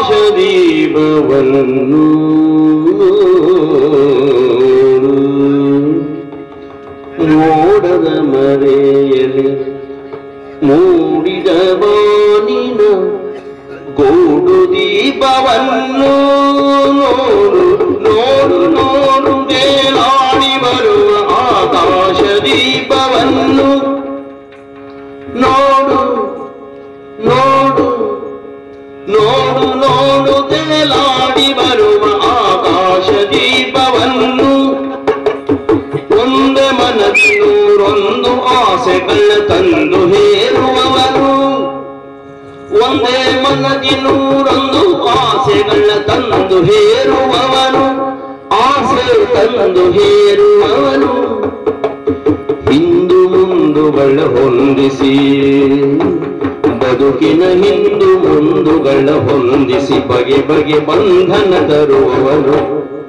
ದೀಪವನ್ನು ಮೋಡದ ಮರೆಯಲಿ ಮೂಡಿದ ಬಾನಿನ ಗೋಡು ದೀಪವನ್ನು ನೋಡು ನೋಡು ನೋಡು ದೇಲಾಡಿ ಬರುವ ಆಕಾಶ ದೀಪವನ್ನು ನೋಡು ನೋಡು ನೋಡು ನೋಡು ತೇಲಾಡಿ ಬರುವ ಆಕಾಶ ದೀಪವನ್ನು ಒಂದೇ ಮನದಿ ನೂರೊಂದು ಆಸೆಗಳ ತಂದು ಹೇರುವವರು ಒಂದೇ ಮನದಿ ನೂರೊಂದು ಆಸೆಗಳ ತಂದು ಹೇರುವವನು ಆಸೆ ತಂದು ಹೇರುವವನು ಹಿಂದು ಮುಂದುಗಳ ಹೊಂದಿಸಿ ಬದುಕಿನ ಹಿಂದು ಮುಂದುಗಳ ಹೊಂದಿಸಿ ಬಗೆ ಬಗೆ ಬಂಧನ ತರುವವನು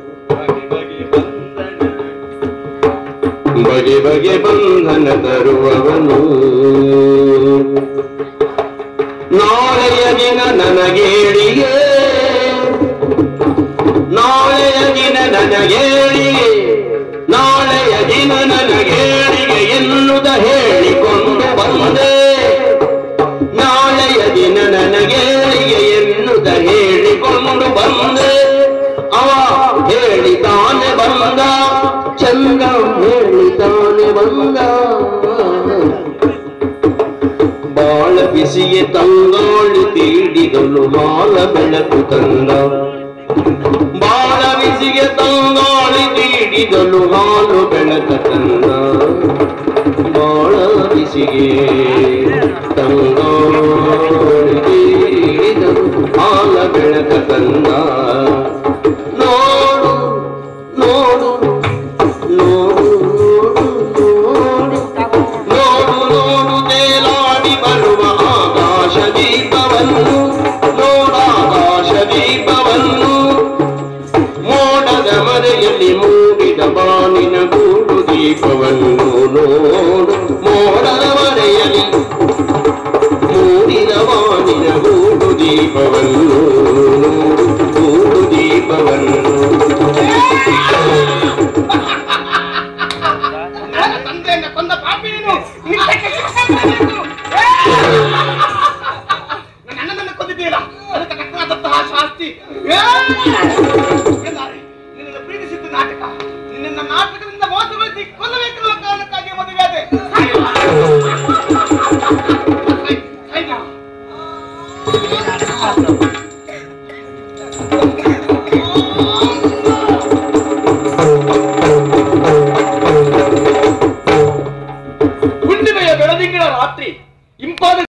ಬಗೆ ಬಗೆ ಬಂಧನ ತರುವವನು ನಾಳೆಯ ದಿನ ನನಗೇಳಿಗೆ ನಾಳೆಯ ದಿನ ನನಗೇಳಿಗೆ ನಾಳೆಯ ದಿನ ನನಗೇಳಿಗೆ ಎನ್ನುತ್ತ ಹೇಳಿಕೊಂಡು ಬಂದೆ ನಾಳೆಯ ದಿನ ನನಗೇಳಿಗೆ ಎನ್ನುತ್ತ ಹೇಳಿಕೊಂಡು ಬಂದೆ ಅವ ಹೇಳಿತಾನೆ ಬಂದ ಚಂದ ಹೇಳಿತಾನೆ ಬಂದ ಬಾಳ ಬಿಸಿಗೆ ತಂಗಾಳಿ ತೀಡಿದಲು ಮಾಲ ಬೆಳಕು ತಂದ ಬಾಳ ಬಿಸಿಗೆ ತಂಗಾಳಿ ತೀಡಿದಲು ಹಾಲು ಬೆಳಕ ತಂದ ಬಾಳ ಬಿಸಿಗೆ ತಂಗಾಳಿ ತೀಡಿದಲು ಹಾಲ ಬೆಳಕ ತಂದ ನೋಡು ನೋಡು ನೋಡು ನೋಡು ನೋಡು ನೋಡು ತೇಲಾಡಿ ಬರುವ ಆಕಾಶ ದೀಪವನ್ನು ನೋಡಾಕಾಶ ದೀಪವನ್ನು ಮೋಡದ ಮರೆಯಲ್ಲಿ ಮೂಡಿದ ಬಾನಿನ ಗೂಡು ದೀಪವನ್ನು ನೋಡು ಮೋಡದ ಮರೆಯಲ್ಲಿ ಮೂಡಿದ ಬಾನಿನ ಗೂಡು ದೀಪವನ್ನು ನೋಡು ಗೂಡು ದೀಪವನ್ನು ನನ್ನ ತಂದೆಯನ್ನ ಕೊಂದ ಪಾಪಿ ನೀನು ನಿನ್ನಕ್ಕೆ ಶಿಕ್ಷೆ ಮಾಡಬೇಕು. ಏ! ನನ್ನ ಅಣ್ಣನನ್ನ ಕೊಂದಿದ್ದೀಯಲ್ಲ ಅದಕ್ಕೆ ತಕ್ಕನಾದಂತಹ ಶಾಸ್ತಿ ಏ! ಏನಾರೆ, ನಿನ್ನನ್ನು ಪ್ರೀತಿಸಿದ್ದು ನಾಟಕ ನಿನ್ನ ನಾಟಕದಿಂದ ಮೋಸಗೊಳಿಸಿ ಕೊಲ್ಲಬೇಕಿರುವ ಕಾರಣಕ್ಕಾಗಿ ಮದುವೆಯಾದೆ ಸಾಯು. ಸಾಯು. ಸಾಯು.